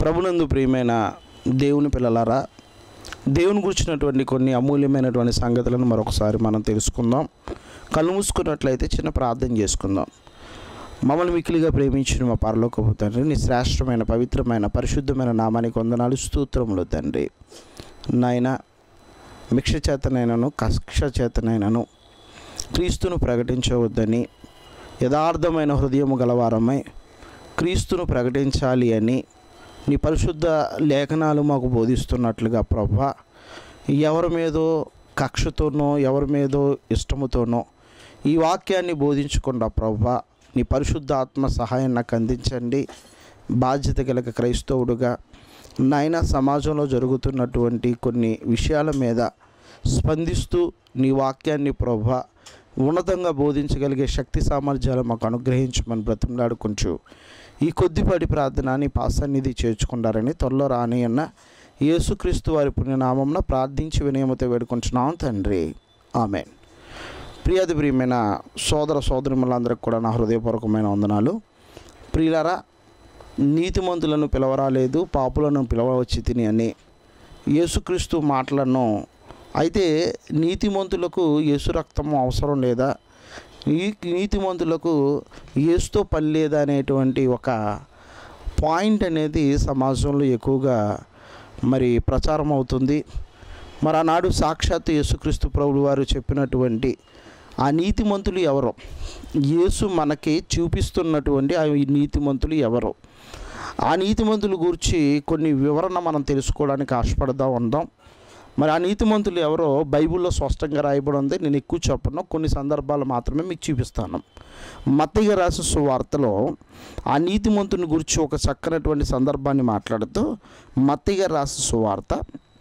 ప్రభునందు ప్రియమైన దేవుని పిల్లలారా దేవుని గురించినటువంటి కొన్ని అమూల్యమైనటువంటి సంగతులను మరొకసారి మనం తెలుసుకుందాం కళ్ళు మూసుకున్నట్లయితే చిన్న ప్రార్థన చేసుకుందాం మమ్మల్ని మిక్కిలిగా ప్రేమించిన మా పరలోకపు తండ్రి నీ శ్రేష్టమైన పవిత్రమైన పరిశుద్ధమైన నామానికి వందనాలు స్తోత్రములు తండ్రి నాయన మిక్ష చేతనైనను కక్ష చేతనైనను క్రీస్తును ప్రకటించవద్దని యథార్థమైన హృదయము గలవారమై క్రీస్తును ప్రకటించాలి అని నీ పరిశుద్ధ లేఖనాలు మాకు బోధిస్తున్నట్లుగా ప్రభా ఎవరి మీదో కక్షతోనో ఎవరి మీదో ఇష్టముతోనో ఈ వాక్యాన్ని బోధించకుండా ప్రభా నీ పరిశుద్ధ ఆత్మ సహాయం నాకు అందించండి బాధ్యత గలక క్రైస్తవుడుగా నాయన సమాజంలో జరుగుతున్నటువంటి కొన్ని విషయాల మీద స్పందిస్తూ నీ వాక్యాన్ని ప్రభా ఉన్నతంగా బోధించగలిగే శక్తి సామర్థ్యాలు మాకు అనుగ్రహించమని బ్రతిమలాడుకుంటూ ఈ కొద్దిపాటి ప్రార్థన నీ పాసన్నిధి చేర్చుకుంటారని త్వరలో రాని అన్న యేసుక్రీస్తు వారి పుణ్యనామంన ప్రార్థించి వినయమతో వేడుకుంటున్నాం తండ్రి ఆమెన్ ప్రియాది ప్రియమైన సోదర సోదరిములందరికి కూడా నా హృదయపూర్వకమైన వందనాలు ప్రియులారా నీతిమంతులను పిలవరాలేదు పాపులను పిలవచ్చి తిని అని యేసుక్రీస్తు మాటలను అయితే నీతిమంతులకు యేసు రక్తము అవసరం లేదా ఈ నీతిమంతులకు యేసుతో పని లేదా అనేటువంటి ఒక పాయింట్ అనేది సమాజంలో ఎక్కువగా మరి ప్రచారం అవుతుంది మరి ఆనాడు సాక్షాత్ యేసుక్రీస్తు ప్రభులు వారు చెప్పినటువంటి ఆ నీతిమంతులు ఎవరో యేసు మనకి చూపిస్తున్నటువంటి ఆ నీతిమంతులు ఎవరో ఆ నీతిమంతుల గురించి కొన్ని వివరణ మనం తెలుసుకోవడానికి ఆశపడదా ఉందాం మరి ఆ నీతిమంతులు ఎవరో బైబిల్లో స్పష్టంగా రాయబడి ఉంది నేను ఎక్కువ చెప్పను కొన్ని సందర్భాలు మాత్రమే మీకు చూపిస్తాను మత్తయ్య రాసిన సువార్తలో ఆ నీతిమంతుని గురించి ఒక చక్కనటువంటి సందర్భాన్ని మాట్లాడుతూ మత్తయ్య రాసిన సువార్త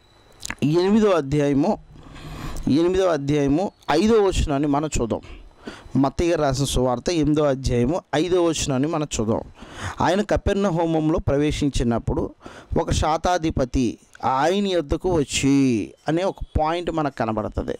ఎనిమిదో అధ్యాయము ఎనిమిదో అధ్యాయము ఐదో వచనాన్ని మనం చూద్దాం మత్తయ్య రాసిన సువార్త ఎనిమిదో అధ్యాయము ఐదో వచనాన్ని మనం చూద్దాం ఆయన కపెర్ణ హోమంలో ప్రవేశించినప్పుడు ఒక శాతాధిపతి ఆయన యొద్దకు వచ్చి అనే ఒక పాయింట్ మనకు కనబడుతుంది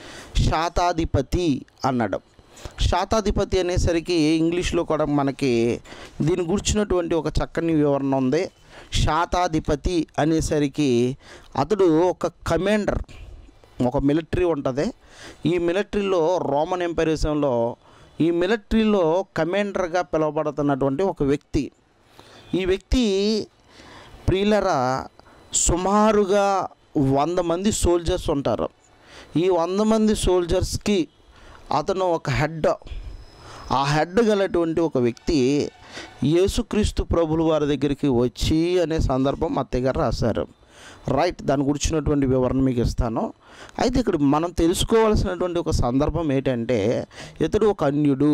శాతాధిపతి అన్నాడు శాతాధిపతి అనేసరికి ఇంగ్లీష్లో కూడా మనకి దీని గురించినటువంటి ఒక చక్కని వివరణ ఉంది శాతాధిపతి అనేసరికి అతడు ఒక కమాండర్ ఒక మిలిటరీ ఉంటుంది ఈ మిలిటరీలో రోమన్ ఎంపైరిజంలో ఈ మిలిటరీలో కమాండర్గా పిలువబడుతున్నటువంటి ఒక వ్యక్తి ఈ వ్యక్తి ప్రియులరా సుమారుగా వంద మంది సోల్జర్స్ ఉంటారు ఈ వంద మంది సోల్జర్స్కి అతను ఒక హెడ్ ఆ హెడ్ గలటువంటి ఒక వ్యక్తి యేసుక్రీస్తు ప్రభులు వారి దగ్గరికి వచ్చి అనే సందర్భం అత్తయ్య గారు రాశారు రైట్ దాని గురించినటువంటి వివరణ మీకు ఇస్తాను అయితే ఇక్కడ మనం తెలుసుకోవాల్సినటువంటి ఒక సందర్భం ఏంటంటే ఇతడు ఒక అన్యుడు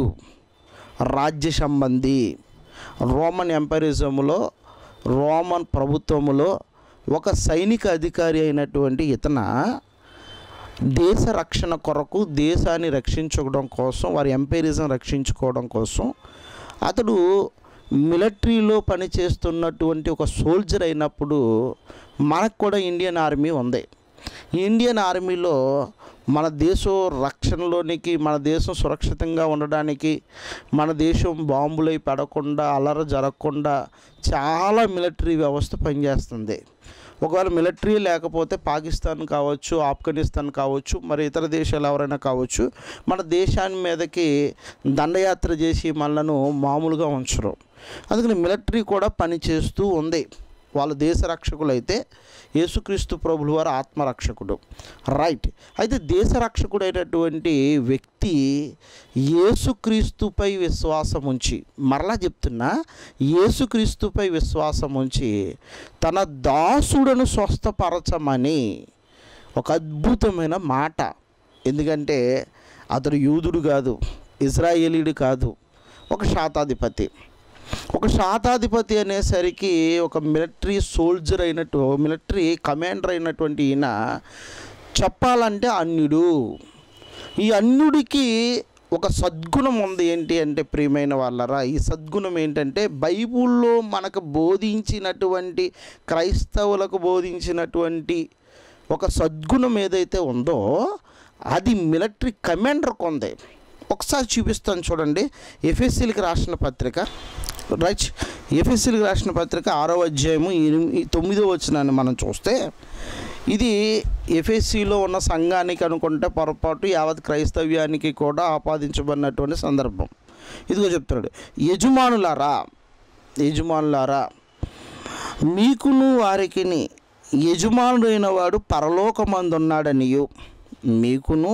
రాజ్య సంబంధి రోమన్ ఎంపైరిజంలో రోమన్ ప్రభుత్వములో ఒక సైనిక అధికారి అయినటువంటి ఇతన దేశ రక్షణ కొరకు దేశాన్ని రక్షించుకోవడం కోసం వారి ఎంపైరిజం రక్షించుకోవడం కోసం అతడు మిలిటరీలో పనిచేస్తున్నటువంటి ఒక సోల్జర్ అయినప్పుడు మనకు కూడా ఇండియన్ ఆర్మీ ఉంది ఇండియన్ ఆర్మీలో మన దేశం రక్షణలోనికి మన దేశం సురక్షితంగా ఉండడానికి మన దేశం బాంబులై పడకుండా అలర జరగకుండా చాలా మిలిటరీ వ్యవస్థ పనిచేస్తుంది ఒకవేళ మిలిటరీ లేకపోతే పాకిస్తాన్ కావచ్చు ఆఫ్ఘనిస్తాన్ కావచ్చు మరి ఇతర దేశాలు ఎవరైనా కావచ్చు మన దేశాన్ని మీదకి దండయాత్ర చేసి మనలను మామూలుగా ఉంచరు అందుకని మిలిటరీ కూడా పనిచేస్తూ ఉంది వాళ్ళ దేశ రక్షకులు అయితే యేసుక్రీస్తు ప్రభులు వారు ఆత్మరక్షకుడు రైట్ అయితే దేశ రక్షకుడైనటువంటి వ్యక్తి యేసుక్రీస్తుపై విశ్వాసం ఉంచి మరలా చెప్తున్నా యేసుక్రీస్తుపై విశ్వాసం ఉంచి తన దాసుడను స్వస్థపరచమని ఒక అద్భుతమైన మాట ఎందుకంటే అతడు యూదుడు కాదు ఇజ్రాయేలీడు కాదు ఒక శాతాధిపతి ఒక శాతాధిపతి అనేసరికి ఒక మిలిటరీ సోల్జర్ అయినట్టు మిలిటరీ కమాండర్ అయినటువంటి ఈయన చెప్పాలంటే అన్యుడు ఈ అన్యుడికి ఒక సద్గుణం ఉంది ఏంటి అంటే ప్రియమైన వాళ్ళరా ఈ సద్గుణం ఏంటంటే బైబిల్లో మనకు బోధించినటువంటి క్రైస్తవులకు బోధించినటువంటి ఒక సద్గుణం ఏదైతే ఉందో అది మిలిటరీ కమాండర్కి ఉంది ఒకసారి చూపిస్తాను చూడండి ఎఫ్ఎస్సీలకి రాసిన పత్రిక రైట్ ఎఫ్ఎస్సీలకు రాసిన పత్రిక ఆరో అధ్యాయము ఎనిమిది తొమ్మిదో వచ్చినాన్ని మనం చూస్తే ఇది ఎఫ్ఎస్సిలో ఉన్న సంఘానికి అనుకుంటే పొరపాటు యావత్ క్రైస్తవ్యానికి కూడా ఆపాదించబడినటువంటి సందర్భం ఇదిగో చెప్తున్నాడు యజమానులారా యజమానులారా మీకును వారికిని యజమానుడైన వాడు పరలోకమందున్నాడనియు మీకును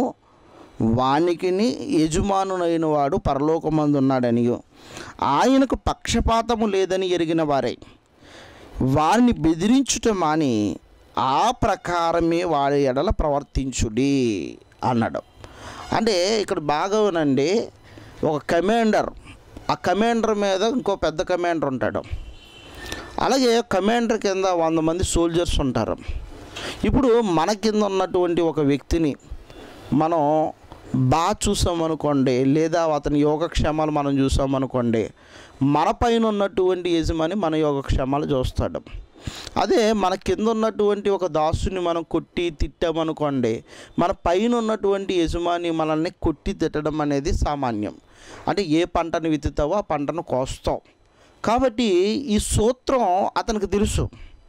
వానికిని యజమానునైన వాడు పరలోకమందున్నాడనియు ఆయనకు పక్షపాతము లేదని ఎరిగిన వారే వారిని బెదిరించుట మాని ఆ ప్రకారమే వాడి ఎడల ప్రవర్తించుడి అన్నాడు అంటే ఇక్కడ బాగానండి ఒక కమాండర్ ఆ కమాండర్ మీద ఇంకో పెద్ద కమాండర్ ఉంటాడు అలాగే కమాండర్ కింద వంద మంది సోల్జర్స్ ఉంటారు ఇప్పుడు మన కింద ఉన్నటువంటి ఒక వ్యక్తిని మనం బాగా చూసామనుకోండి లేదా అతని యోగక్షేమాలు మనం చూసామనుకోండి మన పైన ఉన్నటువంటి యజమాని మన యోగక్షేమాలు చూస్తాడు అదే మన కింద ఉన్నటువంటి ఒక దాసుని మనం కొట్టి తిట్టామనుకోండి మన పైన ఉన్నటువంటి యజమాని మనల్ని కొట్టి తిట్టడం అనేది సామాన్యం అంటే ఏ పంటను విత్తుతావో ఆ పంటను కోస్తావు కాబట్టి ఈ సూత్రం అతనికి తెలుసు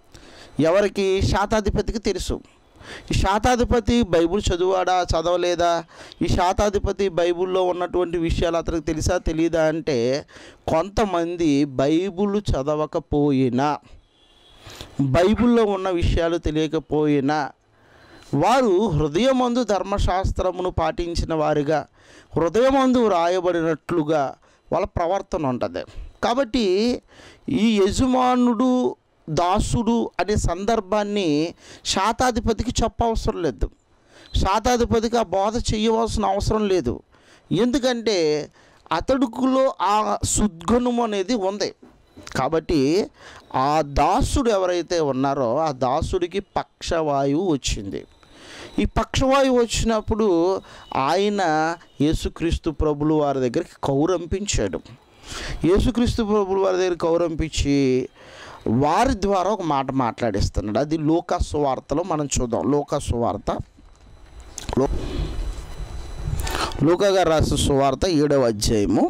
ఎవరికి శాతాధిపతికి తెలుసు ఈ శాతాధిపతి బైబిల్ చదువాడా చదవలేదా ఈ శాతాధిపతి బైబిల్లో ఉన్నటువంటి విషయాలు అతనికి తెలుసా తెలియదా అంటే కొంతమంది బైబిల్ చదవకపోయినా బైబిల్లో ఉన్న విషయాలు తెలియకపోయినా వారు హృదయమందు ధర్మశాస్త్రమును పాటించిన వారిగా హృదయమందు వ్రాయబడినట్లుగా వాళ్ళ ప్రవర్తన ఉంటుంది కాబట్టి ఈ యజమానుడు దాసుడు అనే సందర్భాన్ని శాతాధిపతికి చెప్పవసరం లేదు శాతాధిపతికి ఆ బోధ చేయవలసిన అవసరం లేదు ఎందుకంటే అతడుకులో ఆ సుద్గుణం అనేది ఉంది కాబట్టి ఆ దాసుడు ఎవరైతే ఉన్నారో ఆ దాసుడికి పక్షవాయువు వచ్చింది ఈ పక్షవాయువు వచ్చినప్పుడు ఆయన యేసుక్రీస్తు ప్రభులు వారి దగ్గరికి కౌరంపించాడు యేసుక్రీస్తు ప్రభులు వారి దగ్గర కౌరంపించి వారి ద్వారా ఒక మాట మాట్లాడిస్తున్నాడు అది లోకా సువార్తలో మనం చూద్దాం లోకా సువార్త లో- లూకా గారు రాసిన సువార్త ఏడవ అధ్యాయము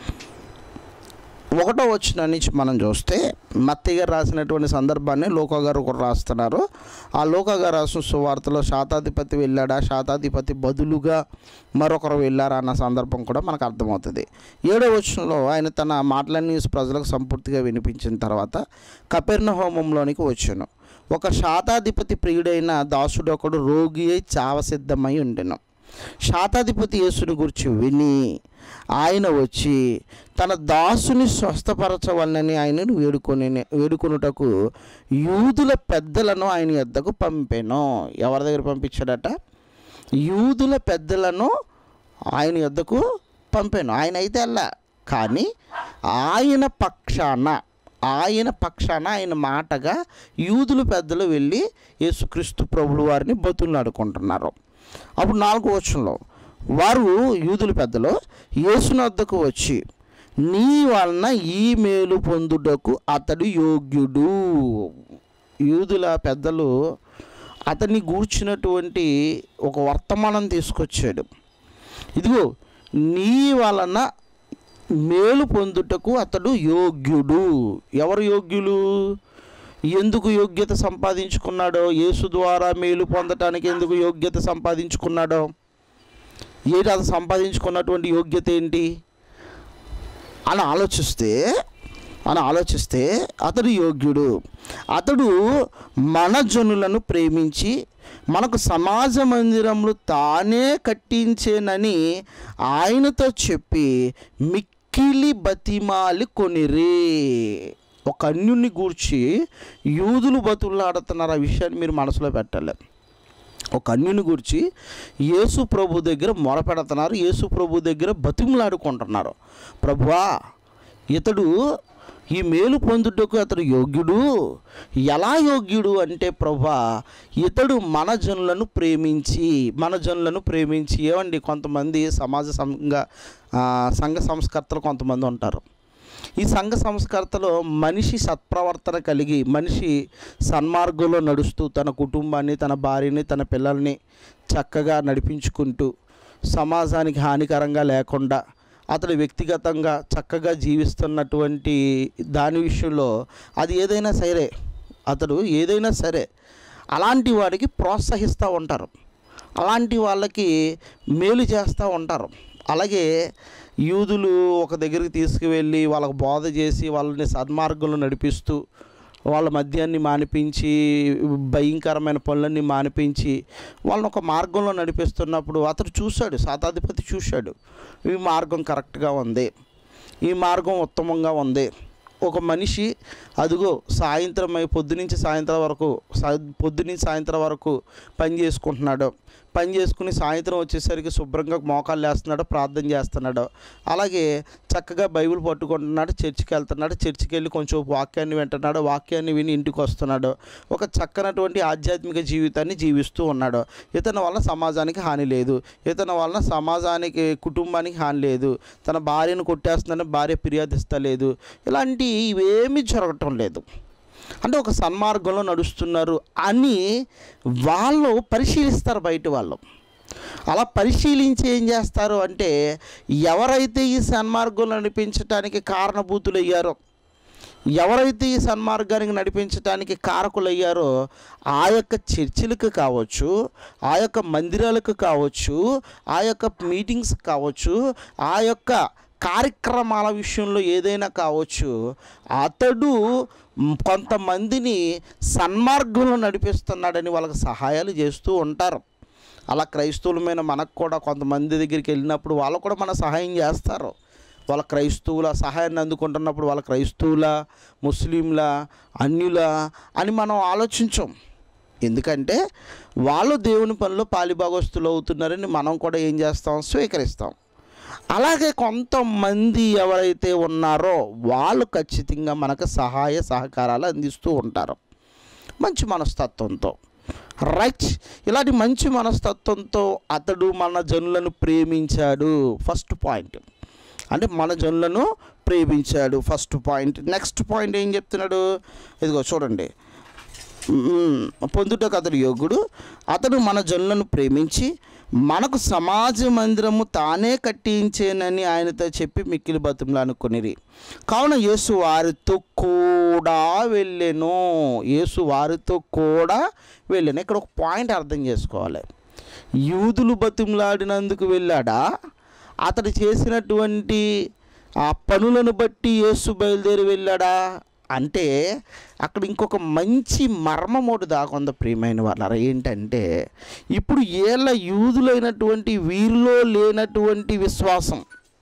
ఒకటో వచ్చిన నుంచి మనం చూస్తే మత్తి గారు రాసినటువంటి సందర్భాన్ని లోకా గారు కూడా రాస్తున్నారు ఆ లోకా గారు రాసిన సువార్తలో శాతాధిపతి వెళ్ళాడా శాతాధిపతి బదులుగా మరొకరు వెళ్ళారా అన్న సందర్భం కూడా మనకు అర్థమవుతుంది ఏడో వచనంలో ఆయన తన మాటలన్నీ ప్రజలకు సంపూర్తిగా వినిపించిన తర్వాత కపెర్ణ హోమంలోనికి వచ్చాను ఒక శాతాధిపతి ప్రియుడైన దాసుడు ఒకడు రోగి అయి చావసిద్ధమై ఉండెను శాతాధిపతి యేసుని గురించి విని ఆయన వచ్చి తన దాసుని స్వస్థపరచవలనని ఆయనను వేడుకొని వేడుకొనుటకు యూదుల పెద్దలను ఆయన యొద్దకు పంపాను ఎవరి దగ్గర పంపించాడట యూదుల పెద్దలను ఆయన యొద్దకు పంపాను ఆయన అయితే అలా కానీ ఆయన పక్షాన ఆయన పక్షాన ఆయన మాటగా యూదుల పెద్దలు వెళ్ళి యేసుక్రీస్తు ప్రభులు వారిని బతులాడుకుంటున్నారు అప్పుడు నాలుగు వచనంలో వారు యూదుల పెద్దలు యేసుని వద్దకు వచ్చి నీ వలన ఈ మేలు పొందుటకు అతడు యోగ్యుడు యూదుల పెద్దలు అతన్ని గూర్చినటువంటి ఒక వర్తమానం తీసుకొచ్చాడు ఇదిగో నీ వలన మేలు పొందుటకు అతడు యోగ్యుడు ఎవరు యోగ్యులు ఎందుకు యోగ్యత సంపాదించుకున్నాడో యేసు ద్వారా మేలు పొందటానికి ఎందుకు యోగ్యత సంపాదించుకున్నాడో ఏంటి అతను సంపాదించుకున్నటువంటి యోగ్యత ఏంటి అని ఆలోచిస్తే అని ఆలోచిస్తే అతడు యోగ్యుడు అతడు మన జనులను ప్రేమించి మనకు సమాజ మందిరములు తానే కట్టించేనని ఆయనతో చెప్పి మిక్కిలి బతిమాలి కొనిరి ఒక అన్యుని గూర్చి యూదులు బతులాడుతున్నారు ఆ విషయాన్ని మీరు మనసులో పెట్టాలి ఒక అన్యుని గురించి యేసు ప్రభు దగ్గర మొరపెడుతున్నారు యేసు ప్రభు దగ్గర బతిమలాడుకుంటున్నారు ప్రభువా ఇతడు ఈ మేలు పొందుటకు అతడు యోగ్యుడు ఎలా యోగ్యుడు అంటే ప్రభా ఇతడు మన జనులను ప్రేమించి మన జనులను ప్రేమించి ఏమండి కొంతమంది సమాజ సంఘ ఆ, సంఘ సంస్కర్తలు కొంతమంది ఉంటారు ఈ సంఘ సంస్కర్తలో మనిషి సత్ప్రవర్తన కలిగి మనిషి సన్మార్గంలో నడుస్తూ తన కుటుంబాన్ని తన భార్యని తన పిల్లల్ని చక్కగా నడిపించుకుంటూ సమాజానికి హానికరంగా లేకుండా అతడు వ్యక్తిగతంగా చక్కగా జీవిస్తున్నటువంటి దాని విషయంలో అది ఏదైనా సరే అతడు ఏదైనా సరే అలాంటి వాడికి ప్రోత్సహిస్తూ ఉంటారు అలాంటి వాళ్ళకి మేలు చేస్తూ ఉంటారు అలాగే యూదులు ఒక దగ్గరికి తీసుకువెళ్ళి వాళ్ళకు బోధ చేసి వాళ్ళని సన్మార్గంలో నడిపిస్తూ వాళ్ళ మద్యాన్ని మానిపించి భయంకరమైన పనులన్నీ మానిపించి వాళ్ళని ఒక మార్గంలో నడిపిస్తున్నప్పుడు అతడు చూశాడు శతాధిపతి చూశాడు ఈ మార్గం కరెక్ట్గా ఉంది ఈ మార్గం ఉత్తమంగా ఉంది ఒక మనిషి అదిగో సాయంత్రం అయి పొద్దు నుంచి సాయంత్రం వరకు సా- పొద్దు నుంచి సాయంత్రం వరకు పని చేసుకుంటున్నాడు పని చేసుకుని సాయంత్రం వచ్చేసరికి శుభ్రంగా మోకాళ్ళు వేస్తున్నాడు ప్రార్థన చేస్తున్నాడు అలాగే చక్కగా బైబిల్ పట్టుకుంటున్నాడు చర్చికి వెళ్తున్నాడు చర్చికి వెళ్ళి కొంచెం వాక్యాన్ని వింటున్నాడు వాక్యాన్ని విని ఇంటికి వస్తున్నాడు ఒక చక్కనటువంటి ఆధ్యాత్మిక జీవితాన్ని జీవిస్తూ ఉన్నాడు ఇతని వల్ల సమాజానికి హాని లేదు ఇతని వలన సమాజానికి కుటుంబానికి హాని లేదు తన భార్యను కొట్టేస్తుందని భార్య ఫిర్యాదిస్తలేదు ఇలాంటి ఇవేమీ జరగటం లేదు అంటే ఒక సన్మార్గంలో నడుస్తున్నారు అని వాళ్ళు పరిశీలిస్తారు బయట వాళ్ళు అలా పరిశీలించి ఏం చేస్తారు అంటే ఎవరైతే ఈ సన్మార్గంలో నడిపించడానికి కారణభూతులయ్యారో ఎవరైతే ఈ సన్మార్గానికి నడిపించడానికి కారకులయ్యారో ఆ యొక్క చర్చిలకు కావచ్చు ఆ యొక్క మందిరాలకు కావచ్చు ఆ యొక్క మీటింగ్స్ కావచ్చు ఆ యొక్క కార్యక్రమాల విషయంలో ఏదైనా కావచ్చు అతడు మ్, కొంతమందిని సన్మార్గంలో నడిపిస్తున్నాడని వాళ్ళకి సహాయాలు చేస్తూ ఉంటారు అలా క్రైస్తవులమైన మనకు కూడా కొంతమంది దగ్గరికి వెళ్ళినప్పుడు వాళ్ళు కూడా మన సహాయం చేస్తారు వాళ్ళ క్రైస్తవుల సహాయాన్ని అందుకుంటున్నప్పుడు వాళ్ళ క్రైస్తవుల ముస్లింల అన్యుల అని మనం ఆలోచించం ఎందుకంటే వాళ్ళు దేవుని పనిలో పాలిభాగస్తులు అవుతున్నారని మనం కూడా ఏం చేస్తాం స్వీకరిస్తాం అలాగే కొంతమంది ఎవరైతే ఉన్నారో వాళ్ళు ఖచ్చితంగా మనకు సహాయ సహకారాలు అందిస్తూ ఉంటారు మంచి మనస్తత్వంతో రైట్ ఇలాంటి మంచి మనస్తత్వంతో అతడు మన జనులను ప్రేమించాడు ఫస్ట్ పాయింట్ అంటే మన జనులను ప్రేమించాడు ఫస్ట్ పాయింట్ నెక్స్ట్ పాయింట్ ఏం చెప్తున్నాడు ఇదిగో చూడండి మ్మ్. పొందుటకు అతడు యోగుడు అతడు మన జనులను ప్రేమించి మనకు సమాజ మందిరము తానే కట్టించేనని ఆయనతో చెప్పి మిక్కిలి బతుములు అనుకునిరి కావున యేసు వారితో కూడా వెళ్ళెను యేసు వారితో కూడా వెళ్ళాను ఇక్కడ ఒక పాయింట్ అర్థం చేసుకోవాలి యూదులు బతిమలాడినందుకు వెళ్ళాడా అతడు చేసినటువంటి ఆ పనులను బట్టి యేసు బయలుదేరి వెళ్ళాడా అంటే అక్కడ ఇంకొక మంచి మర్మం ఒకటి దాకొంద ప్రియమైన వాళ్ళ ఏంటంటే ఇప్పుడు ఏళ్ళ యూదులైనటువంటి వీరిలో లేనటువంటి విశ్వాసం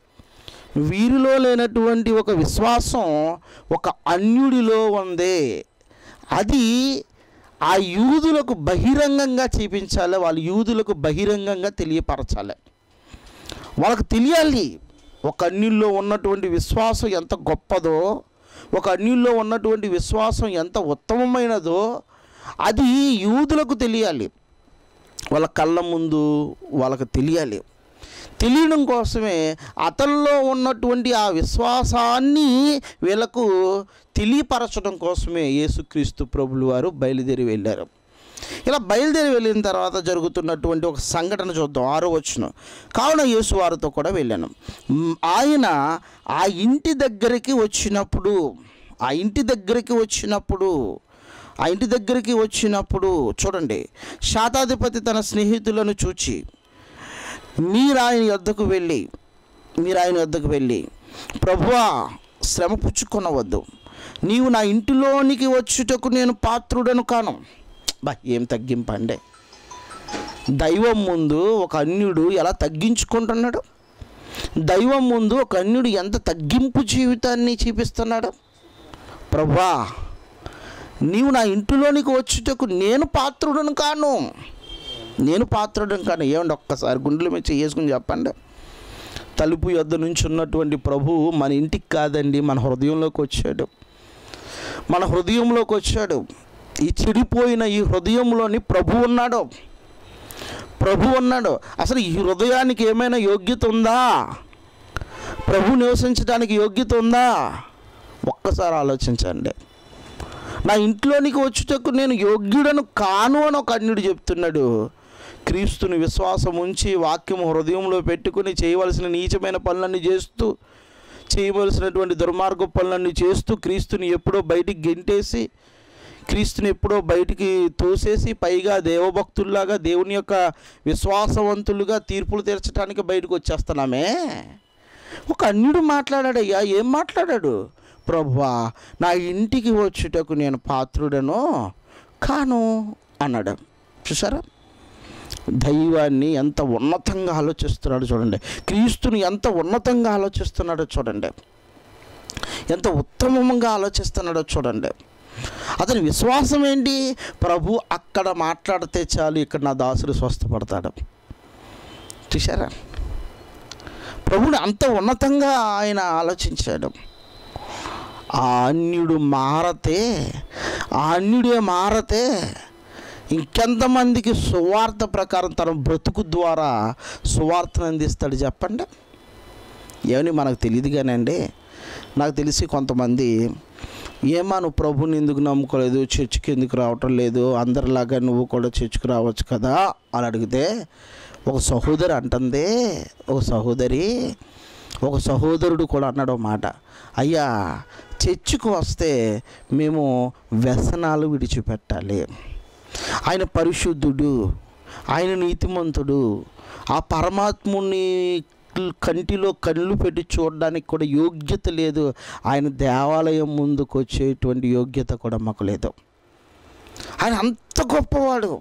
వీరిలో లేనటువంటి ఒక విశ్వాసం ఒక అన్యుడిలో ఉంది అది ఆ యూదులకు బహిరంగంగా చూపించాలి వాళ్ళ యూదులకు బహిరంగంగా తెలియపరచాలి వాళ్ళకి తెలియాలి ఒక అన్యుల్లో ఉన్నటువంటి విశ్వాసం ఎంత గొప్పదో ఒక అన్యుల్లో ఉన్నటువంటి విశ్వాసం ఎంత ఉత్తమమైనదో అది యూదులకు తెలియాలి వాళ్ళ కళ్ళ ముందు వాళ్ళకి తెలియాలి తెలియడం కోసమే అతనిలో ఉన్నటువంటి ఆ విశ్వాసాన్ని వీళ్ళకు తెలియపరచడం కోసమే యేసుక్రీస్తు ప్రభులు వారు బయలుదేరి వెళ్ళారు ఇలా బయలుదేరి వెళ్ళిన తర్వాత జరుగుతున్నటువంటి ఒక సంఘటన చూద్దాం ఆరో వచ్చును కావున యేసు వారితో కూడా వెళ్ళాను మ్, ఆయన ఆ ఇంటి దగ్గరికి వచ్చినప్పుడు ఆ ఇంటి దగ్గరికి వచ్చినప్పుడు ఆ ఇంటి దగ్గరికి వచ్చినప్పుడు చూడండి శాతాధిపతి తన స్నేహితులను చూచి మీరు ఆయన యొద్దకు వెళ్ళి మీరు ఆయన యొద్దకు వెళ్ళి ప్రభువా శ్రమ పుచ్చుకొనవద్దు నీవు నా ఇంటిలోనికి వచ్చుటకు నేను పాత్రుడను కాను బా ఏం తగ్గింపండే దైవం ముందు ఒక అన్యుడు ఎలా తగ్గించుకుంటున్నాడు దైవం ముందు ఒక అన్యుడు ఎంత తగ్గింపు జీవితాన్ని చూపిస్తున్నాడు ప్రభా నీవు నా ఇంటిలోనికి వచ్చుటకు నేను పాత్రుడను కాను నేను పాత్రుడను కాను ఏమండి ఒక్కసారి గుండెల మీద చేసుకుని చెప్పండి తలుపు యొద్ద నుంచి ఉన్నటువంటి ప్రభువు మన ఇంటికి కాదండి మన హృదయంలోకి వచ్చాడు మన హృదయంలోకి వచ్చాడు ఈ చెడిపోయిన ఈ హృదయంలోని ప్రభు ఉన్నాడు ప్రభు ఉన్నాడు అసలు ఈ హృదయానికి ఏమైనా యోగ్యత ఉందా ప్రభు నివసించడానికి యోగ్యత ఉందా ఒక్కసారి ఆలోచించండి నా ఇంట్లోనికి వచ్చుటకు నేను యోగ్యుడను కాను అని ఒక అన్యుడు చెప్తున్నాడు క్రీస్తుని విశ్వాసం ఉంచి వాక్యము హృదయంలో పెట్టుకుని చేయవలసిన నీచమైన పనులన్నీ చేస్తూ చేయవలసినటువంటి దుర్మార్గ పనులన్నీ చేస్తూ క్రీస్తుని ఎప్పుడో బయటికి గెంటేసి క్రీస్తుని ఎప్పుడో బయటికి తోసేసి పైగా దేవభక్తుల్లాగా దేవుని యొక్క విశ్వాసవంతులుగా తీర్పులు తీర్చడానికి బయటకు వచ్చేస్తున్నామే ఒక అన్యుడు మాట్లాడాడయ్యా ఏం మాట్లాడాడు ప్రభువా నా ఇంటికి వచ్చుటకు నేను పాత్రుడను కాను అన్నాడు చూసారా దైవాన్ని ఎంత ఉన్నతంగా ఆలోచిస్తున్నాడో చూడండి క్రీస్తుని ఎంత ఉన్నతంగా ఆలోచిస్తున్నాడో చూడండి ఎంత ఉత్తమంగా ఆలోచిస్తున్నాడో చూడండి అతని విశ్వాసం ఏంటి ప్రభు అక్కడ మాట్లాడితే చాలు ఇక్కడ నా దాసుడు స్వస్థపడతాడు చూసారా ప్రభుని అంత ఉన్నతంగా ఆయన ఆలోచించాడు ఆ అన్యుడు మారతే ఆ అన్యుడే మారతే ఇంకెంతమందికి సువార్త ప్రకారం తన బ్రతుకు ద్వారా సువార్తను అందిస్తాడు చెప్పండి ఏమని మనకు తెలియదు కానండి నాకు తెలిసి కొంతమంది ఏమా నువ్వు ప్రభుని ఎందుకు నమ్ముకోలేదు చర్చికి ఎందుకు రావటం లేదు అందరిలాగా నువ్వు కూడా చర్చికి రావచ్చు కదా అని అడిగితే ఒక సహోదరి అంటుంది ఒక సహోదరి ఒక సహోదరుడు కూడా అన్నాడు ఒక మాట అయ్యా చర్చికి వస్తే మేము వ్యసనాలు విడిచిపెట్టాలి ఆయన పరిశుద్ధుడు ఆయన నీతిమంతుడు ఆ పరమాత్ముని కంటిలో కళ్ళు పెట్టి చూడడానికి కూడా యోగ్యత లేదు ఆయన దేవాలయం ముందుకు వచ్చేటువంటి యోగ్యత కూడా మాకు లేదు ఆయన అంత గొప్పవాడు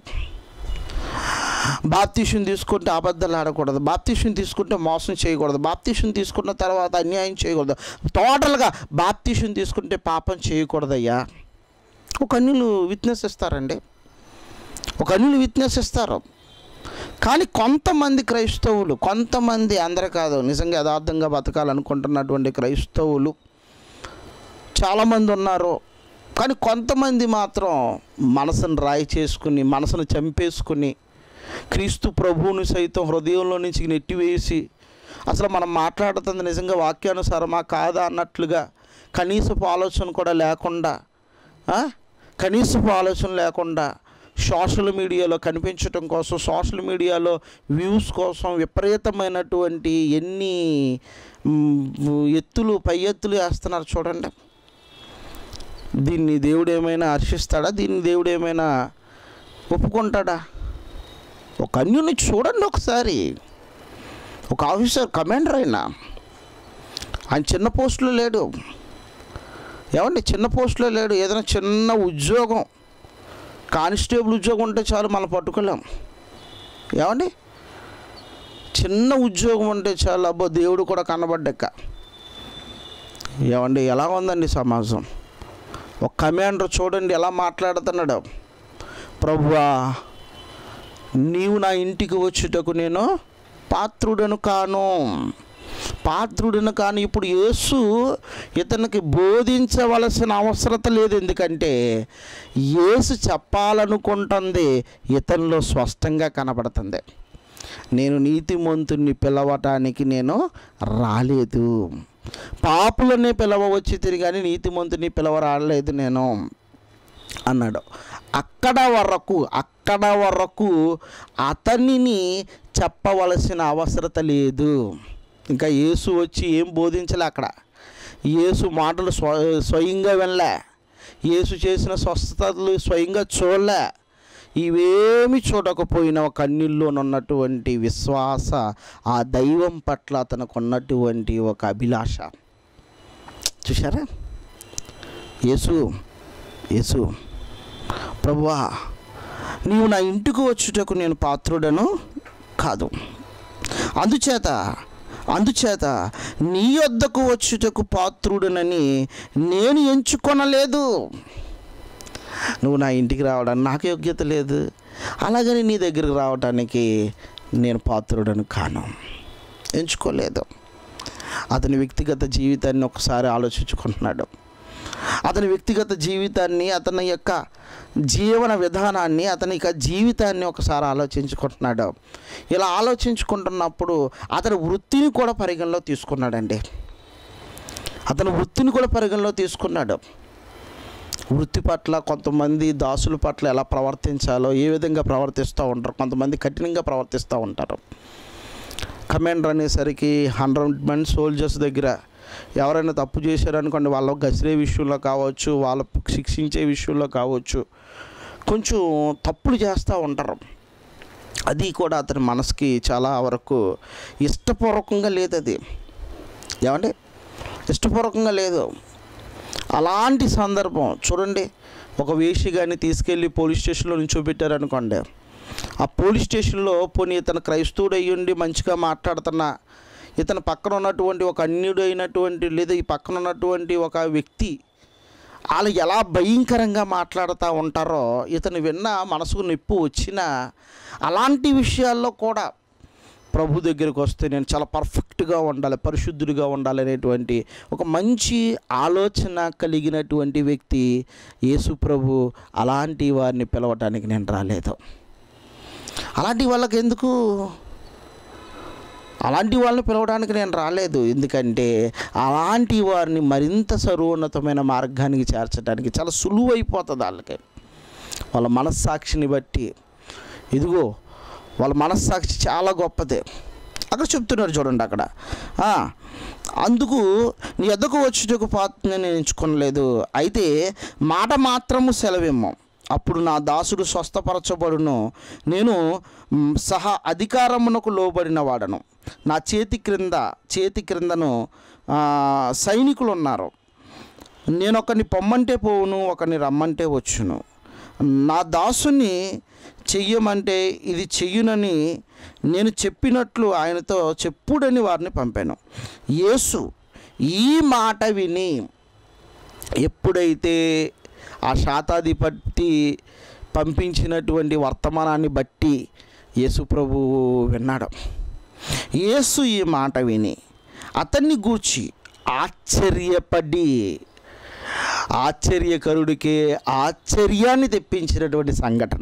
బాప్తీషన్ తీసుకుంటే అబద్ధాలు ఆడకూడదు బాప్తీషన్ తీసుకుంటే మోసం చేయకూడదు బాప్తీషన్ తీసుకున్న తర్వాత అన్యాయం చేయకూడదు టోటల్గా బాప్తీషన్ తీసుకుంటే పాపం చేయకూడదయ్యా ఒక అన్యులు విట్నెస్ ఇస్తారండి ఒక అన్యులు విట్నెస్ ఇస్తారు కానీ కొంతమంది క్రైస్తవులు కొంతమంది అందరు కాదు నిజంగా యథార్థంగా బతకాలనుకుంటున్నటువంటి క్రైస్తవులు చాలామంది ఉన్నారు కానీ కొంతమంది మాత్రం మనసును రాయి చేసుకుని మనసును చంపేసుకుని క్రీస్తు ప్రభువుని సైతం హృదయంలో నుంచి నెట్టివేసి అసలు మనం మాట్లాడుతుంది నిజంగా వాక్యానుసారమా కాదా అన్నట్లుగా కనీసపు ఆలోచన కూడా లేకుండా ఆ? కనీసపు ఆలోచన లేకుండా సోషల్ మీడియాలో కనిపించటం కోసం సోషల్ మీడియాలో వ్యూస్ కోసం విపరీతమైనటువంటి ఎన్ని మ్, ఎత్తులు పై ఎత్తులు వేస్తున్నారు చూడండి దీన్ని దేవుడు ఏమైనా హర్షిస్తాడా దీన్ని దేవుడు ఏమైనా ఒప్పుకుంటాడా ఒక అన్యుని చూడండి ఒకసారి ఒక ఆఫీసర్ కమాండర్ అయినా ఆయన చిన్న పోస్టులో లేడు ఏమండి చిన్న పోస్టులో లేడు ఏదైనా చిన్న ఉద్యోగం కానిస్టేబుల్ ఉద్యోగం ఉంటే చాలు మనం పట్టుకోలేం ఏమండి చిన్న ఉద్యోగం ఉంటే చాలు అబ్బో దేవుడు కూడా కనబడ్డాక ఏమండి ఎలా ఉందండి సమాజం ఒక కమాండర్ చూడండి ఎలా మాట్లాడుతున్నాడు ప్రభువా నీవు నా ఇంటికి వచ్చుటకు నేను పాత్రుడను కాను పాత్రుడను కాను ఇప్పుడు యేసు ఇతనికి బోధించవలసిన అవసరత లేదు ఎందుకంటే యేసు చెప్పాలనుకుంటుంది ఇతనిలో స్పష్టంగా కనబడుతుంది నేను నీతిమంతుణ్ణి పిలవటానికి నేను రాలేదు పాపులనే పిలవవచ్చు తిరిగి నీతిమంతుని పిలవ రాలేదు నేను అన్నాడు అక్కడ వరకు అక్కడ వరకు అతనిని చెప్పవలసిన అవసరత లేదు ఇంకా యేసు వచ్చి ఏం బోధించలే అక్కడ యేసు మాటలు స్వ స్వయంగా వినలే యేసు చేసిన స్వస్థతలు స్వయంగా చూడలే ఇవేమి చూడకపోయిన ఒక కన్నుల్లోనున్నటువంటి విశ్వాస ఆ దైవం పట్ల అతనికి ఉన్నటువంటి ఒక అభిలాష చూసారా యేసు యేసు ప్రభువా నీవు నా ఇంటికి వచ్చుటకు నేను పాత్రుడను కాదు అందుచేత అందుచేత నీ వద్దకు వచ్చుటకు పాత్రుడనని నేను ఎంచుకొనలేదు నువ్వు నా ఇంటికి రావడానికి నాకు యోగ్యత లేదు అలాగని నీ దగ్గరికి రావడానికి నేను పాత్రుడను కాను ఎంచుకోలేదు అతని వ్యక్తిగత జీవితాన్ని ఒకసారి ఆలోచించుకుంటున్నాడు అతని వ్యక్తిగత జీవితాన్ని అతని యొక్క జీవన విధానాన్ని అతని యొక్క జీవితాన్ని ఒకసారి ఆలోచించుకుంటున్నాడు ఇలా ఆలోచించుకుంటున్నప్పుడు అతని వృత్తిని కూడా పరిగణలో తీసుకున్నాడండి అతని వృత్తిని కూడా పరిగణలో తీసుకున్నాడు వృత్తి పట్ల కొంతమంది దాసుల పట్ల ఎలా ప్రవర్తించాలో ఏ విధంగా ప్రవర్తిస్తూ ఉంటారు కొంతమంది కఠినంగా ప్రవర్తిస్తూ ఉంటారు కమాండర్ అనేసరికి హండ్రెడ్ మంది సోల్జర్స్ దగ్గర ఎవరైనా తప్పు చేశారనుకోండి వాళ్ళ గసిరే విషయంలో కావచ్చు వాళ్ళ శిక్షించే విషయంలో కావచ్చు కొంచెం తప్పులు చేస్తూ ఉంటారు అది కూడా అతని మనసుకి చాలా వరకు ఇష్టపూర్వకంగా లేదు అది ఏమండి ఇష్టపూర్వకంగా లేదు అలాంటి సందర్భం చూడండి ఒక వేషి కానీ తీసుకెళ్ళి పోలీస్ స్టేషన్లో నుంచి చూపెట్టారనుకోండి ఆ పోలీస్ స్టేషన్లో పోనీ ఇతను క్రైస్తవుడు అయ్యుండి మంచిగా మాట్లాడుతున్న ఇతను పక్కన ఉన్నటువంటి ఒక అన్యుడు అయినటువంటి లేదా ఈ పక్కన ఉన్నటువంటి ఒక వ్యక్తి వాళ్ళు ఎలా భయంకరంగా మాట్లాడుతూ ఉంటారో ఇతను విన్న మనసుకు నొప్పి వచ్చినా అలాంటి విషయాల్లో కూడా ప్రభు దగ్గరికి వస్తే నేను చాలా పర్ఫెక్ట్గా ఉండాలి పరిశుద్ధుడిగా ఉండాలి అనేటువంటి ఒక మంచి ఆలోచన కలిగినటువంటి వ్యక్తి యేసు ప్రభు అలాంటి వారిని పిలవటానికి నేను రాలేదు అలాంటి వాళ్ళకి ఎందుకు అలాంటి వాళ్ళని పిలవడానికి నేను రాలేదు ఎందుకంటే అలాంటి వారిని మరింత సర్వోన్నతమైన మార్గానికి చేర్చడానికి చాలా సులువైపోతుంది వాళ్ళకి వాళ్ళ మనస్సాక్షిని బట్టి ఇదిగో వాళ్ళ మనస్సాక్షి చాలా గొప్పదే అక్కడ చెప్తున్నారు చూడండి అక్కడ ఆ, అందుకు నీ ఎద్దకు వచ్చుటకు పాత్ర నేను ఎంచుకొనలేదు అయితే మాట మాత్రము సెలవిమ్ము అప్పుడు నా దాసుడు స్వస్థపరచబడును నేను మ్, సహా అధికారమునకు లోబడిన వాడను నా చేతి క్రింద చేతి క్రిందను ఆ, సైనికులు ఉన్నారు నేను ఒకరిని పొమ్మంటే పోవును ఒకరిని రమ్మంటే వచ్చును నా దాసుని చెయ్యమంటే ఇది చెయ్యునని నేను చెప్పినట్లు ఆయనతో చెప్పుడని వారిని పంపాను యేసు ఈ మాట విని ఎప్పుడైతే ఆ శాతాధిపతి పంపించినటువంటి వర్తమానాన్ని బట్టి యేసు ప్రభు విన్నాడు యేసు ఈ మాట విని అతన్ని గూర్చి ఆశ్చర్యపడి ఆశ్చర్యకరుడికి ఆశ్చర్యాన్ని తెప్పించినటువంటి సంఘటన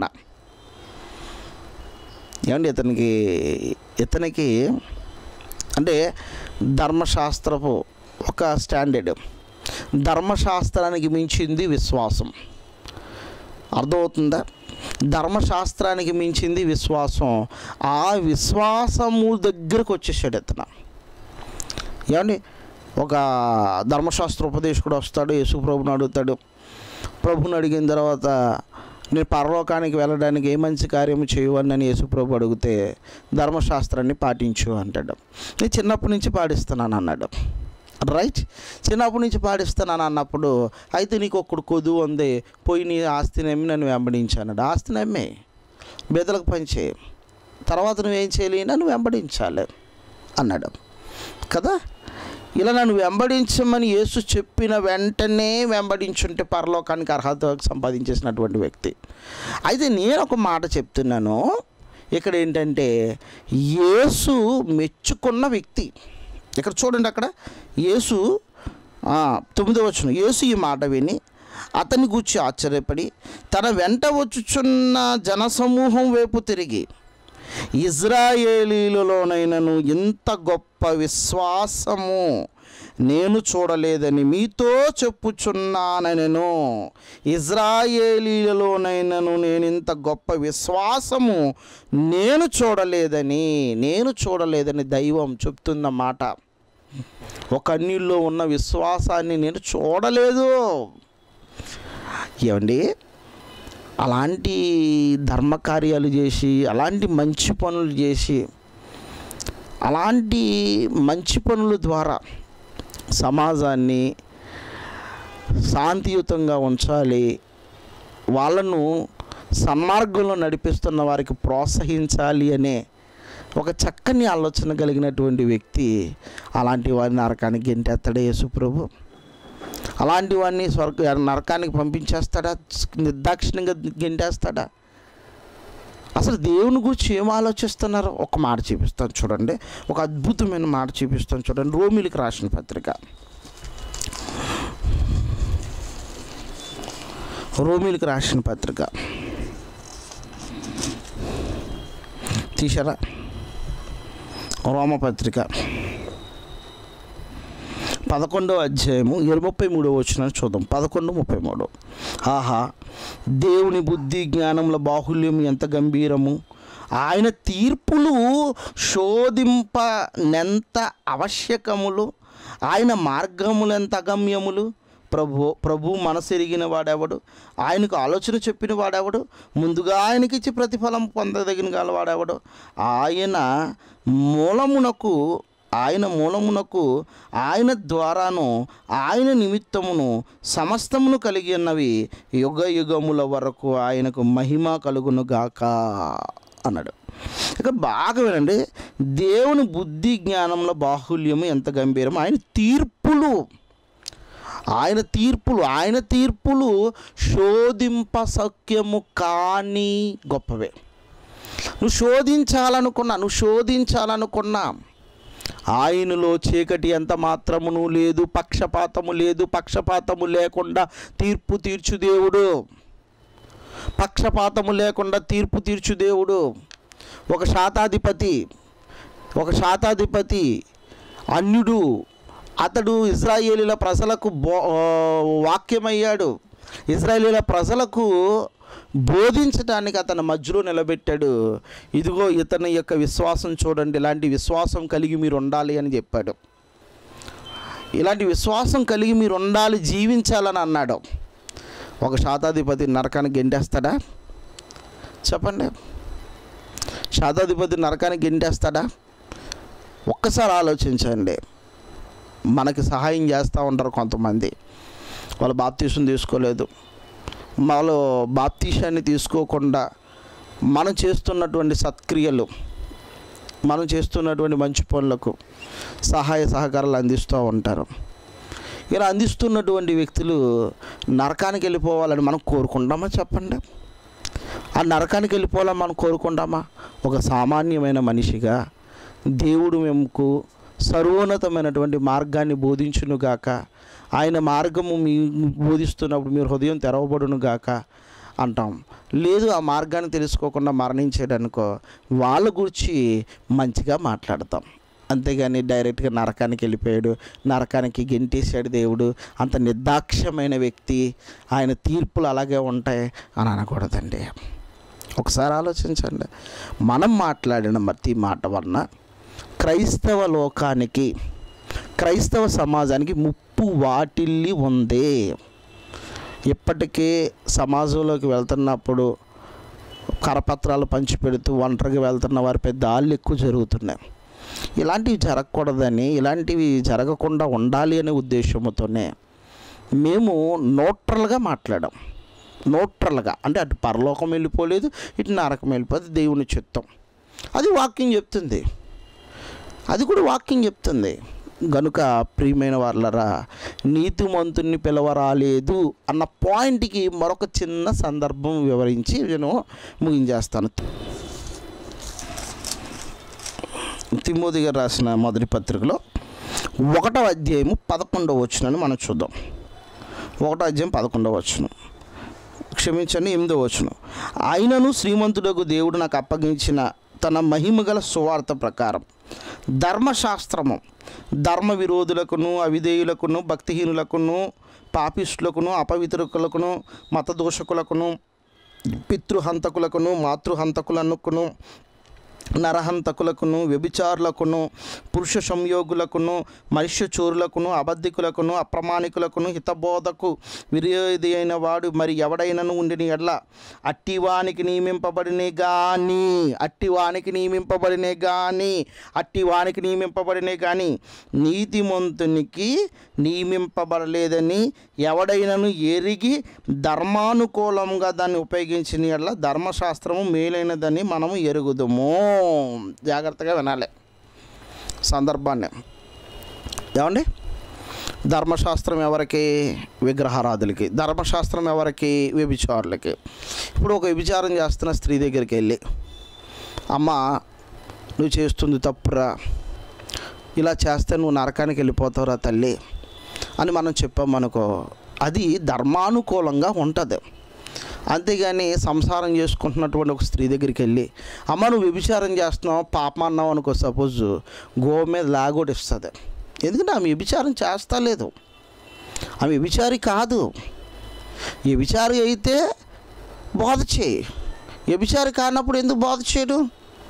ఏమండి ఇతనికి ఇతనికి అంటే ధర్మశాస్త్రపు ఒక స్టాండర్డ్ ధర్మశాస్త్రానికి మించింది విశ్వాసం అర్థమవుతుందా ధర్మశాస్త్రానికి మించింది విశ్వాసం ఆ విశ్వాసము దగ్గరకు వచ్చేసాడు ఇతను ఏమండి ఒక ధర్మశాస్త్ర ఉపదేశకుడు వస్తాడు యేసు ప్రభుని అడుగుతాడు ప్రభుని అడిగిన తర్వాత నేను పరలోకానికి వెళ్ళడానికి ఏ మంచి కార్యము చేయవని నేను యేసు ప్రభు అడిగితే ధర్మశాస్త్రాన్ని పాటించు అంటాడు నేను చిన్నప్పటి నుంచి పాటిస్తున్నాను అన్నాడు రైట్ చిన్నప్పటి నుంచి పాటిస్తున్నాను అన్నప్పుడు అయితే నీకు ఒక్కడు కొదువు ఉంది పోయి నీ ఆస్తిని అమ్మి నన్ను వెంబడించు అన్నాడు ఆస్తిని అమ్మి బెదలకు పంచే తర్వాత నువ్వేం చేయాలి నన్ను వెంబడించాలి అన్నాడు కదా ఇలా నన్ను వెంబడించమని యేసు చెప్పిన వెంటనే వెంబడించుంటే పరలోకానికి అర్హత సంపాదించేసినటువంటి వ్యక్తి అయితే నేను ఒక మాట చెప్తున్నాను ఇక్కడ ఏంటంటే యేసు మెచ్చుకున్న వ్యక్తి ఇక్కడ చూడండి అక్కడ యేసు ఆ, తొమ్మిదో వచ్చిన యేసు ఈ మాట విని అతని గూర్చి ఆశ్చర్యపడి తన వెంట వచ్చుచున్న జనసమూహం వైపు తిరిగి ఇజ్రాయేలీలలోనైనను ఇంత గొప్ప విశ్వాసము నేను చూడలేదని మీతో చెప్పుచున్నానెను ఇజ్రాయేలీలలోనైనను నేను ఇంత గొప్ప విశ్వాసము నేను చూడలేదని నేను చూడలేదని దైవం చెప్తున్న మాట ఒక అన్యుల్లో ఉన్న విశ్వాసాన్ని నేను చూడలేదు ఏమండి అలాంటి ధర్మకార్యాలు చేసి అలాంటి మంచి పనులు చేసి అలాంటి మంచి పనుల ద్వారా సమాజాన్ని శాంతియుతంగా ఉంచాలి వాళ్ళను సన్మార్గంలో నడిపిస్తున్న వారికి ప్రోత్సహించాలి అనే ఒక చక్కని ఆలోచన కలిగినటువంటి వ్యక్తి అలాంటి వారిని నరకానికి గెంటేస్తాడా యేసుప్రభు అలాంటి వాడిని స్వర్గ నరకానికి పంపించేస్తాడా నిర్దాక్షిణ్యంగా గెంటేస్తాడా అసలు దేవుని గురించి ఏం ఆలోచిస్తున్నారు ఒక మాట చూపిస్తాను చూడండి ఒక అద్భుతమైన మాట చూపిస్తాను చూడండి రోమిలికి రాసిన పత్రిక రోమిలికి రాసిన పత్రిక తీసారా రోమపత్రిక పదకొండవ అధ్యాయము ఇరవై ముప్పై మూడవ వచ్చిన చూద్దాం పదకొండు ముప్పై మూడు ఆహా దేవుని బుద్ధి జ్ఞానముల బాహుల్యం ఎంత గంభీరము ఆయన తీర్పులు శోధింపనెంత ఆవశ్యకములు ఆయన మార్గములు ఎంత అగమ్యములు ప్రభు ప్రభు మనసెరిగిన వాడెవడు ఆయనకు ఆలోచన చెప్పిన వాడెవడు ముందుగా ఆయనకిచ్చి ప్రతిఫలం పొందదగిన గలవాడెవడు ఆయన మూలమునకు ఆయన మూలమునకు ఆయన ద్వారాను ఆయన నిమిత్తమును సమస్తమును కలిగి ఉన్నవి యుగ యుగముల వరకు ఆయనకు మహిమ కలుగును గాక అన్నాడు ఇక బాగా వినండి దేవుని బుద్ధి జ్ఞానంలో బాహుల్యము ఎంత గంభీరం ఆయన తీర్పులు ఆయన తీర్పులు ఆయన తీర్పులు శోధింప సఖ్యము కాని గొప్పవే నువ్వు శోధించాలనుకున్నా నువ్వు శోధించాలనుకున్నా ఆయనలో చీకటి ఎంత మాత్రమును లేదు పక్షపాతము లేదు పక్షపాతము లేకుండా తీర్పు తీర్చు దేవుడు పక్షపాతము లేకుండా తీర్పు తీర్చు దేవుడు ఒక శాతాధిపతి ఒక శాతాధిపతి అన్యుడు అతడు ఇజ్రాయేలీల ప్రజలకు బో వాక్యమయ్యాడు ఇజ్రాయేలీల ప్రజలకు బోధించడానికి అతను మధ్యలో నిలబెట్టాడు ఇదిగో ఇతని యొక్క విశ్వాసం చూడండి ఇలాంటి విశ్వాసం కలిగి మీరు ఉండాలి అని చెప్పాడు ఇలాంటి విశ్వాసం కలిగి మీరు ఉండాలి జీవించాలని అన్నాడు ఒక శాతాధిపతి నరకానికి గెంటేస్తాడా చెప్పండి శాతాధిపతి నరకానికి గెంటేస్తాడా ఒక్కసారి ఆలోచించండి మనకి సహాయం చేస్తూ ఉంటారు కొంతమంది వాళ్ళు బాప్తీసం తీసుకోలేదు వాళ్ళు బాప్తీసాన్ని తీసుకోకుండా మనం చేస్తున్నటువంటి సత్క్రియలు మనం చేస్తున్నటువంటి మంచి పనులకు సహాయ సహకారాలు అందిస్తూ ఉంటారు ఇలా అందిస్తున్నటువంటి వ్యక్తులు నరకానికి వెళ్ళిపోవాలని మనం కోరుకుంటామా చెప్పండి ఆ నరకానికి వెళ్ళిపోవాలని మనం కోరుకుంటామా ఒక సామాన్యమైన మనిషిగా దేవుడు memకు సర్వోన్నతమైనటువంటి మార్గాన్ని బోధించునుగాక ఆయన మార్గము మీ బోధిస్తున్నప్పుడు మీరు హృదయం తెరవబడును గాక అంటాం లేదు ఆ మార్గాన్ని తెలుసుకోకుండా మరణించేడనుకో వాళ్ళ గురించి మంచిగా మాట్లాడతాం అంతేగాని డైరెక్ట్గా నరకానికి వెళ్ళిపోయాడు నరకానికి గెంటేశాడు దేవుడు అంత నిర్దాక్ష్యమైన వ్యక్తి ఆయన తీర్పులు అలాగే ఉంటాయి అని అనకూడదండి ఒకసారి ఆలోచించండి మనం మాట్లాడిన ప్రతి మాట వలన క్రైస్తవ లోకానికి క్రైస్తవ సమాజానికి ముప్పు వాటిల్లి ఉంది ఇప్పటికే సమాజంలోకి వెళ్తున్నప్పుడు కరపత్రాలు పంచిపెడుతూ ఒంటరిగా వెళ్తున్న వారి పెద్ద ఆళ్ళు ఎక్కువ జరుగుతున్నాయి ఇలాంటివి జరగకూడదని ఇలాంటివి జరగకుండా ఉండాలి అనే ఉద్దేశంతోనే మేము న్యూట్రల్గా మాట్లాడాం న్యూట్రల్గా అంటే అటు పరలోకం వెళ్ళిపోలేదు ఇటు నరకం వెళ్ళిపోతే దేవుని చిత్తం అది వాక్యం చెప్తుంది అది కూడా వాక్యం చెప్తుంది గనుక ప్రియమైన వాళ్ళరా నీతిమంతుని పిలవరాలేదు అన్న పాయింట్కి మరొక చిన్న సందర్భం వివరించి నేను ముగించేస్తాను తిమోది గారు రాసిన మొదటి పత్రికలో ఒకటో అధ్యాయము పదకొండవ వచ్చునని మనం చూద్దాం ఒకటో అధ్యాయం పదకొండవ వచ్చును క్షమించండి ఎనిమిదో వచ్చును ఆయనను శ్రీమంతుడకు దేవుడు నాకు అప్పగించిన తన మహిమగల సువార్త ప్రకారం ధర్మశాస్త్రము ధర్మ విరోధులకును అవిధేయులకును భక్తిహీనులకును పాపిష్టులకును అపవిత్రులకును మతదోషకులకును పితృహంతకులకును మాతృహంతకులనుకును నరహంతకులకును వ్యభిచారులకును పురుష సంయోగులకును మనుష్య చోరులకును అబద్ధికులకును అప్రమాణికులకును హితబోధకు విరోధి అయిన వాడు మరి ఎవడైనను ఉండిన ఎడ్ల అట్టివానికి నియమింపబడినే గాని అట్టివానికి నియమింపబడినే గాని అట్టివానికి నియమింపబడినే గాని నీతిమంతునికి నియమింపబడలేదని ఎవడైనను ఎరిగి ధర్మానుకూలంగా దాన్ని ఉపయోగించిన ఎడ్ల ధర్మశాస్త్రము మేలైనదని మనము ఎరుగుదుము జాగ్రత్తగా వినాలి సందర్భాన్ని ఏమండి ధర్మశాస్త్రం ఎవరికి విగ్రహారాధులకి ధర్మశాస్త్రం ఎవరికి వ్యభిచారులకి ఇప్పుడు ఒక వ్యభిచారం చేస్తున్న స్త్రీ దగ్గరికి వెళ్ళి అమ్మ నువ్వు చేస్తుంది తప్పురా ఇలా చేస్తే నువ్వు నరకానికి వెళ్ళిపోతావురా తల్లి అని మనం చెప్పామనుకో అది ధర్మానుకూలంగా ఉంటుంది అంతేగాని సంసారం చేసుకుంటున్నటువంటి ఒక స్త్రీ దగ్గరికి వెళ్ళి అమ్మ నువ్వు వ్యభిచారం చేస్తున్నావు పాపం అన్నావు అనుకో సపోజ్ గో మీద లాగోటి ఇస్తుంది ఎందుకంటే ఆమె వ్యభిచారం చేస్తా లేదు ఆమె వ్యభిచారి కాదు వ్యభిచారి అయితే బోధ చేయి వ్యభిచారి కానప్పుడు ఎందుకు బోధ చేయడు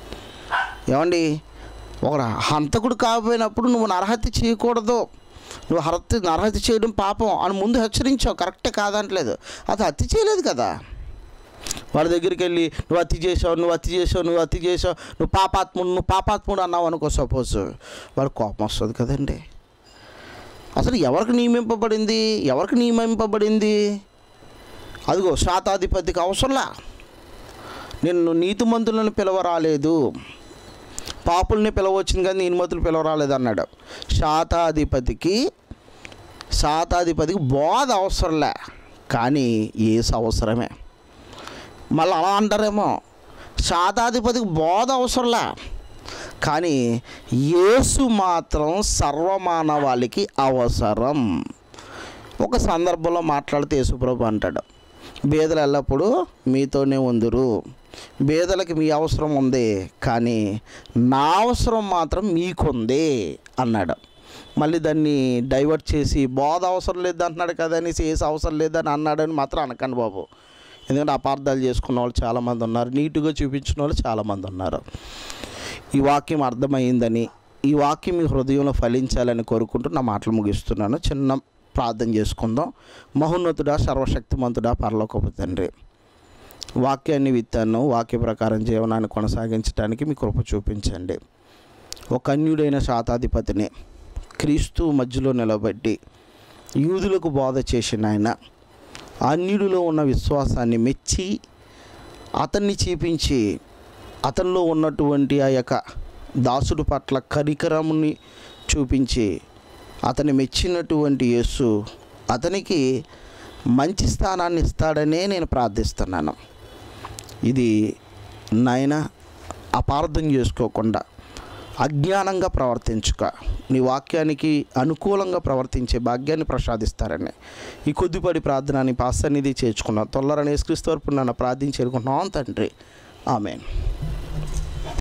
ఏమండి ఒక హంతకుడు కాకపోయినప్పుడు నువ్వు నరహత్య చేయకూడదు నువ్వు హత్య నరహత్య చేయడం పాపం అని ముందు హెచ్చరించావు కరెక్టే కాదంటలేదు అది హత్య చేయలేదు కదా వాడి దగ్గరికి వెళ్ళి నువ్వు అతి చేసావు నువ్వు అతి చేసావు నువ్వు అతి చేసావు నువ్వు పాపాత్ముడు నువ్వు పాపాత్ముడు అన్నావు అనుకో సపోజ్ వాడు కోపం వస్తుంది కదండి అసలు ఎవరికి నియమింపబడింది ఎవరికి నియమింపబడింది అదిగో శాతాధిపతికి అవసరంలా నిన్ను నీతిమంతులను పిలవరాలేదు పాపుల్ని పిలవచ్చింది కానీ నీతిమంతులు పిలవరాలేదు అన్నాడు శాతాధిపతికి శాతాధిపతికి బోధ అవసరంలే కానీ ఏసు అవసరమే మళ్ళీ అలా అంటారేమో శాతాధిపతికి బోధ అవసరంలే కానీ యేసు మాత్రం సర్వమానవాళికి అవసరం ఒక సందర్భంలో మాట్లాడితే యేసుప్రభు అంటాడు బేదలు ఎల్లప్పుడూ మీతోనే ఉందురు బేదలకి మీ అవసరం ఉంది కానీ నా అవసరం మాత్రం మీకుంది అన్నాడు మళ్ళీ దాన్ని డైవర్ట్ చేసి బోధ అవసరం లేదు అంటున్నాడు కదా అనేసి ఏసు అవసరం లేదని అన్నాడని మాత్రం అనకండి బాబు ఎందుకంటే అపార్థాలు చేసుకున్న వాళ్ళు చాలామంది ఉన్నారు నీట్గా చూపించిన వాళ్ళు చాలామంది ఉన్నారు ఈ వాక్యం అర్థమైందని ఈ వాక్యం మీ హృదయంలో ఫలించాలని కోరుకుంటూ నా మాటలు ముగిస్తున్నాను చిన్న ప్రార్థన చేసుకుందాం మహోన్నతుడా సర్వశక్తిమంతుడా పరలోకపు తండ్రి వాక్యాన్ని విత్తాను వాక్య ప్రకారం జీవనాన్ని కొనసాగించడానికి మీ కృప చూపించండి ఒక అన్యుడైన శాతాధిపతిని క్రీస్తు మధ్యలో నిలబెట్టి యూదులకు బోధ చేసిన ఆయన అన్యుడిలో ఉన్న విశ్వాసాన్ని మెచ్చి అతన్ని చూపించి అతనిలో ఉన్నటువంటి ఆ యొక్క దాసుడు పట్ల కరికరముని చూపించి అతని మెచ్చినటువంటి యేసు అతనికి మంచి స్థానాన్ని ఇస్తాడనే నేను ప్రార్థిస్తున్నాను ఇది నాయన అపార్థం చేసుకోకుండా అజ్ఞానంగా ప్రవర్తించుక నీ వాక్యానికి అనుకూలంగా ప్రవర్తించే భాగ్యాన్ని ప్రసాదిస్తారని ఈ కొద్దిపడి ప్రార్థనని పాసన్నిధి చేర్చుకున్నాం తొల్లరని యేసుక్రీస్తు వరకు నన్ను ప్రార్థించి చేరుకుంటున్నాం తండ్రి ఆమెన్